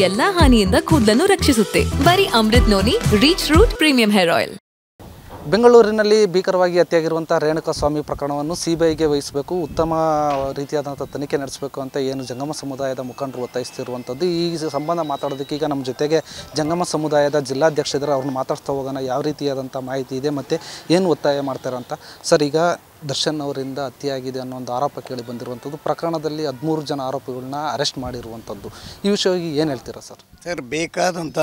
ಎಲ್ಲಾ ಹಾನಿಯಿಂದ ಕೂದಲನ್ನು ರಕ್ಷಿಸುತ್ತೆ ಬರೀ Amrut noni reach root premium hair oil ಬೆಂಗಳೂರಿನಲ್ಲಿ ಭೀಕರವಾಗಿ ಹತ್ಯೆಯಾಗಿರುವಂಥ ರೇಣುಕಾ ಸ್ವಾಮಿ ಪ್ರಕರಣವನ್ನು ಸಿ ಬಿ ಐಗೆ ವಹಿಸಬೇಕು ಉತ್ತಮ ರೀತಿಯಾದಂಥ ತನಿಖೆ ನಡೆಸಬೇಕು ಅಂತ ಏನು ಜಂಗಮ ಸಮುದಾಯದ ಮುಖಂಡರು ಒತ್ತಾಯಿಸ್ತಿರುವಂಥದ್ದು ಈ ಸಂಬಂಧ ಮಾತಾಡೋದಕ್ಕೆ ಈಗ ನಮ್ಮ ಜೊತೆಗೆ ಜಂಗಮ ಸಮುದಾಯದ ಜಿಲ್ಲಾಧ್ಯಕ್ಷರಿದ್ದಾರೆ ಅವ್ರನ್ನ ಮಾತಾಡ್ತಾ ಹೋಗೋಣ ಯಾವ ರೀತಿಯಾದಂಥ ಮಾಹಿತಿ ಇದೆ ಮತ್ತು ಏನು ಒತ್ತಾಯ ಮಾಡ್ತಾರೆ ಅಂತ ಸರ್ ಈಗ ದರ್ಶನ್ ಅವರಿಂದ ಹತ್ಯೆಯಾಗಿದೆ ಅನ್ನೋ ಒಂದು ಆರೋಪ ಕೇಳಿ ಬಂದಿರುವಂಥದ್ದು ಪ್ರಕರಣದಲ್ಲಿ ಹದಿಮೂರು ಜನ ಆರೋಪಿಗಳನ್ನ ಅರೆಸ್ಟ್ ಮಾಡಿರುವಂಥದ್ದು ಈ ವಿಷಯವಾಗಿ ಏನು ಹೇಳ್ತೀರಾ ಸರ್ ಸರ್ ಬೇಕಾದಂಥ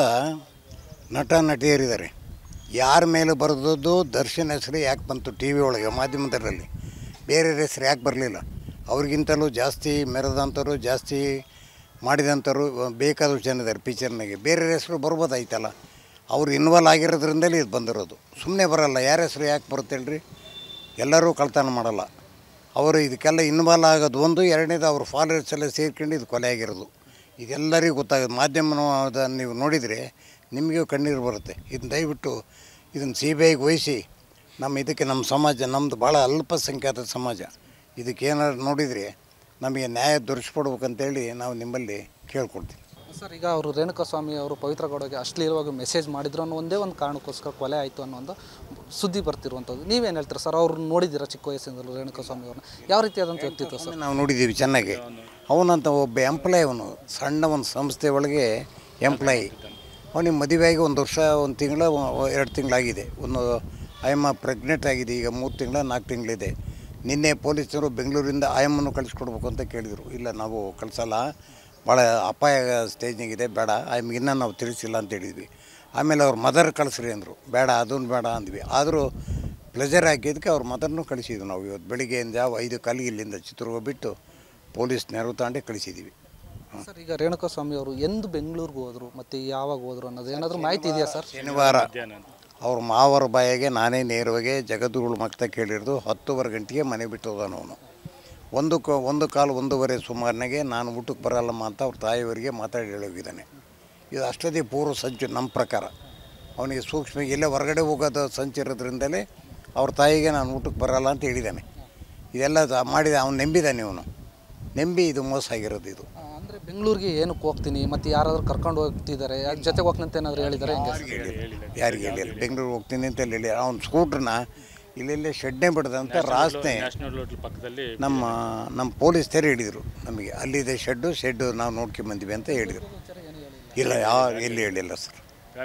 ನಟ ನಟಿಯರಿದ್ದಾರೆ ಯಾರ ಮೇಲೆ ಬರೆದದ್ದು ದರ್ಶನ್ ಹೆಸರು ಯಾಕೆ ಬಂತು ಟಿ ವಿ ಒಳಗೆ ಮಾಧ್ಯಮದಲ್ಲಿ ಬೇರೆ ಹೆಸರು ಯಾಕೆ ಬರಲಿಲ್ಲ ಅವ್ರಿಗಿಂತಲೂ ಜಾಸ್ತಿ ಮೆರೆದಂಥವ್ರು ಜಾಸ್ತಿ ಮಾಡಿದಂಥವ್ರು ಬೇಕಾದಷ್ಟು ಜನ ಇದ್ದಾರೆ ಪಿಕ್ಚರ್ನಾಗೆ ಬೇರೆ ಹೆಸರು ಬರ್ಬೋದಾಯ್ತಲ್ಲ ಅವ್ರು ಇನ್ವಾಲ್ವ್ ಆಗಿರೋದ್ರಿಂದಲೇ ಇದು ಬಂದಿರೋದು ಸುಮ್ಮನೆ ಬರಲ್ಲ ಯಾರ ಹೆಸರು ಯಾಕೆ ಬರುತ್ತೆ ಹೇಳ್ರಿ ಎಲ್ಲರೂ ಕಳ್ತನ ಮಾಡಲ್ಲ ಅವರು ಇದಕ್ಕೆಲ್ಲ ಇನ್ವಾಲ್ವ್ ಆಗೋದು ಒಂದು ಎರಡನೇದು ಅವ್ರ ಫಾಲೋವರ್ಸ್ ಎಲ್ಲ ಸೇರ್ಕೊಂಡು ಇದು ಕೊಲೆ ಆಗಿರೋದು ಇದೆಲ್ಲರಿಗೂ ಗೊತ್ತಾಗೋದು ಮಾಧ್ಯಮದ ನೀವು ನೋಡಿದರೆ ನಿಮಗೂ ಕಣ್ಣೀರು ಬರುತ್ತೆ ಇದನ್ನ ದಯವಿಟ್ಟು ಇದನ್ನು ಸಿ ಬಿ ಐಗೆ ವಹಿಸಿ ನಮ್ಮ ಇದಕ್ಕೆ ನಮ್ಮ ಸಮಾಜ ನಮ್ಮದು ಭಾಳ ಅಲ್ಪಸಂಖ್ಯಾತ ಸಮಾಜ ಇದಕ್ಕೆ ಏನಾದ್ರು ನೋಡಿದರೆ ನಮಗೆ ನ್ಯಾಯ ದೊರಕಿಸ್ಕೊಡ್ಬೇಕಂತೇಳಿ ನಾವು ನಿಮ್ಮಲ್ಲಿ ಕೇಳ್ಕೊಡ್ತೀವಿ ಸರ್ ಈಗ ಅವರು ರೇಣುಕಾ ಸ್ವಾಮಿ ಅವರು ಪವಿತ್ರ ಗೌಡಗೆ ಅಶ್ಲೀಲವಾಗಿ ಮೆಸೇಜ್ ಮಾಡಿದ್ರು ಅನ್ನೋ ಒಂದೇ ಒಂದು ಕಾರಣಕ್ಕೋಸ್ಕರ ಕೊಲೆ ಆಯಿತು ಅನ್ನೋ ಒಂದು ಸುದ್ದಿ ಬರ್ತಿರುವಂಥದ್ದು ನೀವೇನು ಹೇಳ್ತೀರಾ ಸರ್ ಅವ್ರು ನೋಡಿದ್ದೀರಾ ಚಿಕ್ಕ ವಯಸ್ಸಿಂದಲೂ ರೇಣುಕಾ ಸ್ವಾಮಿ ಅವ್ರನ್ನ ಯಾವ ರೀತಿಯಾದಂಥ ವ್ಯಕ್ತಿತ್ವ ಸರ್ ನಾವು ನೋಡಿದ್ದೀವಿ ಚೆನ್ನಾಗಿ ಅವನಂತ ಒಬ್ಬ ಎಂಪ್ಲಾಯ್ ಅವನು ಸಣ್ಣ ಒಂದು ಸಂಸ್ಥೆ ಒಳಗೆ ಎಂಪ್ಲಾಯಿ ಅವನಿಗೆ ಮದುವೆಯಾಗಿ ಒಂದು ವರ್ಷ ಒಂದು ತಿಂಗಳ ಎರಡು ತಿಂಗಳಾಗಿದೆ ಒಂದು ಆಯಮ್ಮ ಪ್ರೆಗ್ನೆಂಟ್ ಆಗಿದೆ ಈಗ ಮೂರು ತಿಂಗಳ ನಾಲ್ಕು ತಿಂಗಳಿದೆ ನಿನ್ನೆ ಪೊಲೀಸರು ಬೆಂಗಳೂರಿಂದ ಆಯಮ್ಮನ್ನು ಕಳಿಸ್ಕೊಡ್ಬೇಕು ಅಂತ ಕೇಳಿದರು ಇಲ್ಲ ನಾವು ಕಳಿಸಲ್ಲ ಭಾಳ ಅಪಾಯ ಸ್ಟೇಜ್ನಾಗಿದೆ ಬೇಡ ಆಯಮ್ಗೆ ಇನ್ನೂ ನಾವು ತಿಳಿಸಿಲ್ಲ ಅಂತ ಹೇಳಿದ್ವಿ ಆಮೇಲೆ ಅವ್ರ ಮದರ್ ಕಳಿಸ್ರಿ ಅಂದರು ಬೇಡ ಅದನ್ನು ಬೇಡ ಅಂದ್ವಿ ಆದರೂ ಪ್ಲೆಜರ್ ಹಾಕಿದ್ದಕ್ಕೆ ಅವ್ರ ಮದರ್ನೂ ಕಳಿಸಿದ್ವಿ ನಾವು ಇವತ್ತು ಬೆಳಿಗ್ಗೆಯಿಂದ ಯಾವ ಐದು ಕಾಲಿಗೆ ಇಲ್ಲಿಂದ ಚಿತ್ರದುರ್ಗ ಬಿಟ್ಟು ಪೊಲೀಸ್ ನೆರವು ತಾಂಡಿ ಕಳಿಸಿದ್ದೀವಿ ಸರ್ ಈಗ ರೇಣುಕಾ ಸ್ವಾಮಿ ಅವರು ಎಂದು ಬೆಂಗಳೂರಿಗೆ ಹೋದರು ಮತ್ತು ಯಾವಾಗ ಹೋದರು ಅನ್ನೋದು ಏನಾದರೂ ಮಾಹಿತಿ ಇದೆಯಾ ಸರ್ ಶನಿವಾರ ಅವ್ರ ಮಾವರ ಬಾಯಿಗೆ ನಾನೇ ನೇರವಾಗಿ ಜಗದ್ಗುರು ಮಕ್ತ ಕೇಳಿರೋದು ಹತ್ತುವರೆ ಗಂಟೆಗೆ ಮನೆ ಬಿಟ್ಟು ಹೋದಾನ ಅವನು ಒಂದು ಕ ಒಂದು ಕಾಲು ಒಂದೂವರೆ ಸುಮಾರಿನಾಗೆ ನಾನು ಊಟಕ್ಕೆ ಬರಲ್ಲಮ್ಮ ಅಂತ ಅವ್ರ ತಾಯಿಯವರಿಗೆ ಮಾತಾಡಿ ಹೇಳೋಗಿದ್ದಾನೆ ಇದು ಅಷ್ಟದೇ ಪೂರ್ವ ಸಂಚು ನಮ್ಮ ಪ್ರಕಾರ ಅವನಿಗೆ ಸೂಕ್ಷ್ಮ ಎಲ್ಲೇ ಹೊರಗಡೆ ಹೋಗೋದು ಸಂಚಿರೋದ್ರಿಂದಲೇ ಅವ್ರ ತಾಯಿಗೆ ನಾನು ಊಟಕ್ಕೆ ಬರಲ್ಲ ಅಂತ ಹೇಳಿದ್ದಾನೆ ಇದೆಲ್ಲ ದ- ಮಾಡಿದ ಅವ್ನು ನೆಂಬಿದ್ದಾನೆ ಇವನು ನೆಂಬಿ ಇದು ಮೋಸ ಆಗಿರೋದು ಇದು ಅಂದರೆ ಬೆಂಗಳೂರಿಗೆ ಏನಕ್ಕೆ ಹೋಗ್ತೀನಿ ಮತ್ತು ಯಾರಾದರೂ ಕರ್ಕೊಂಡು ಹೋಗ್ತಿದ್ದಾರೆ ಯಾಕೆ ಜೊತೆಗೆ ಹೋಗ್ತೀನಿ ಅಂತ ಏನಾದರೂ ಹೇಳಿದ್ದಾರೆ ಹೆಂಗೆ ಸರ್? ಯಾರಿಗೆ ಹೇಳಿಲ್ಲ ಬೆಂಗಳೂರು ಹೋಗ್ತೀನಿ ಅಂತ ಹೇಳಿ ಅವ್ನ ಸ್ಕೂಟ್ರನ್ನ ಇಲ್ಲೆಲ್ಲೇ ಶೆಡ್ನೇ ಬಿಡದಂತ ರಾಸ್ನೆ ನಮ್ಮ ನಮ್ಮ ಪೊಲೀಸ್ ತೆರೆ ಹಿಡಿದ್ರು ನಮಗೆ ಅಲ್ಲಿದೆ ಶೆಡ್ಡು ಶೆಡ್ಡು ನಾವು ನೋಡ್ಕೊಂಬಂದಿವಿ ಅಂತ ಹೇಳಿದರು ಇಲ್ಲ ಯಾವ ಎಲ್ಲಿ ಹೇಳಿಲ್ಲ ಸರ್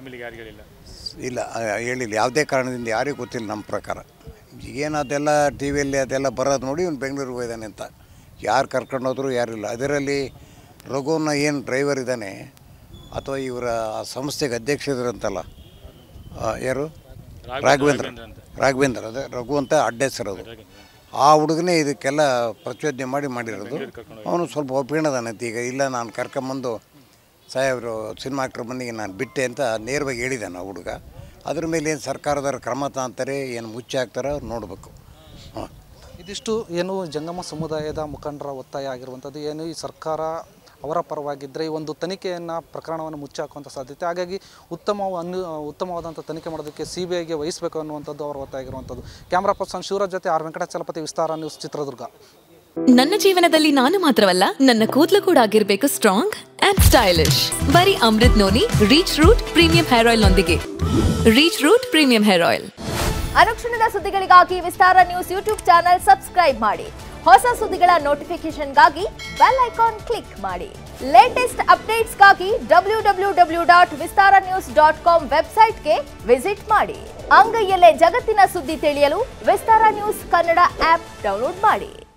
ಇಲ್ಲ ಆ, ಹೇಳಿಲ್ಲ ಯಾವುದೇ ಕಾರಣದಿಂದ ಯಾರಿಗೂ ಗೊತ್ತಿಲ್ಲ ನಮ್ಮ ಪ್ರಕಾರ ಈಗೇನು ಅದೆಲ್ಲ ಟಿ ವಿಯಲ್ಲಿ ಅದೆಲ್ಲ ಬರೋದು ನೋಡಿ ಇವ್ನು ಬೆಂಗಳೂರಿಗೆ ಹೋಗಿದ್ದಾನೆ ಅಂತ ಯಾರು ಕರ್ಕೊಂಡು ಹೋದ್ರು ಯಾರಿಲ್ಲ ಅದರಲ್ಲಿ ರಘುನ ಏನು ಡ್ರೈವರ್ ಇದ್ದಾನೆ ಅಥವಾ ಇವರ ಆ ಸಂಸ್ಥೆಗೆ ಅಧ್ಯಕ್ಷರಿದ್ರಂತಲ್ಲ ಆ, ಯಾರು ರಾಘವೇಂದ್ರ ರಾಘವೇಂದ್ರ ಅದೇ ರಘು ಅಂತ ಅಡ್ಡ ಹೆಸರು ಅದು ಆ ಹುಡುಗನೇ ಇದಕ್ಕೆಲ್ಲ ಪ್ರಚೋದನೆ ಮಾಡಿ ಮಾಡಿರೋದು ಅವನು ಸ್ವಲ್ಪ ಒಪ್ಪಿಣದಾನಂತ ಈಗ ಇಲ್ಲ ನಾನು ಕರ್ಕೊಂಬಂದು ಸಾಹೇಬರು ಸಿನಿಮಾ ಆಕ್ಟ್ರ್ ಮನೆಗೆ ನಾನು ಬಿಟ್ಟೆ ಅಂತ ನೇರವಾಗಿ ಹೇಳಿದ್ದಾನೆ ಆ ಹುಡುಗ ಅದ್ರ ಮೇಲೆ ಏನು ಸರ್ಕಾರದವ್ರು ಕ್ರಮ ತಗೊಂತಾರೆ ಏನು ಮುಚ್ಚಿ ಹಾಕ್ತಾರೋ ನೋಡಬೇಕು ಹಾಂ ಇದಿಷ್ಟು ಏನು ಜಂಗಮ ಸಮುದಾಯದ ಮುಖಂಡರ ಒತ್ತಾಯ ಆಗಿರುವಂಥದ್ದು ಏನು ಈ ಸರ್ಕಾರ ಅವರ ಪರವಾಗಿದ್ದರೆ ಈ ಒಂದು ತನಿಖೆಯನ್ನು ಪ್ರಕರಣವನ್ನು ಮುಚ್ಚಾಕುವಂಥ ಸಾಧ್ಯತೆ ಹಾಗಾಗಿ ಉತ್ತಮ ಅನ್ನು ಉತ್ತಮವಾದಂಥ ತನಿಖೆ ಮಾಡೋದಕ್ಕೆ ಸಿ ಬಿ ಐಗೆ ವಹಿಸಬೇಕು ಅನ್ನುವಂಥದ್ದು ಅವರ ಒತ್ತಾಯ ಆಗಿರುವಂಥದ್ದು ಕ್ಯಾಮ್ರಾ ಪರ್ಸನ್ ಶಿವರಾಜ್ ಜೊತೆ ಆರ್ ವೆಂಕಟಾಚಲಪತಿ ವಿಸ್ತಾರ ನ್ಯೂಸ್ ಚಿತ್ರದುರ್ಗ ನನ್ನ ಜೀವನದಲ್ಲಿ ನಾನು ಮಾತ್ರವಲ್ಲ ನನ್ನ ಕೂದಲು ಕೂಡ ಆಗಿರ್ಬೇಕು ಸ್ಟ್ರಾಂಗ್ ಅಂಡ್ ಸ್ಟೈಲಿಶ್ ಬರೀ Amrut noni reach root premium hair oil ನೊಂದಿಗೆ reach root premium hair oil ಅನುಕ್ಷಣದ ಸುದ್ದಿಗಳಿಗಾಗಿ Vistara news YouTube channel subscribe ಮಾಡಿ ಹೊಸ ಸುದ್ದಿಗಳ ನೋಟಿಫಿಕೇಶನ್ಗಾಗಿ ಬೆಲ್ ಐಕಾನ್ ಕ್ಲಿಕ್ ಮಾಡಿ ಲೇಟೆಸ್ಟ್ ಅಪ್ಡೇಟ್ಸ್ಗಾಗಿ W W W dot Vistara news dot com ವೆಬ್ಸೈಟ್ಗೆ ವಿಸಿಟ್ ಮಾಡಿ ಅಂಗೈಯಲ್ಲೇ ಜಗತ್ತಿನ ಸುದ್ದಿ ತಿಳಿಯಲು Vistara news Kannada app download ಮಾಡಿ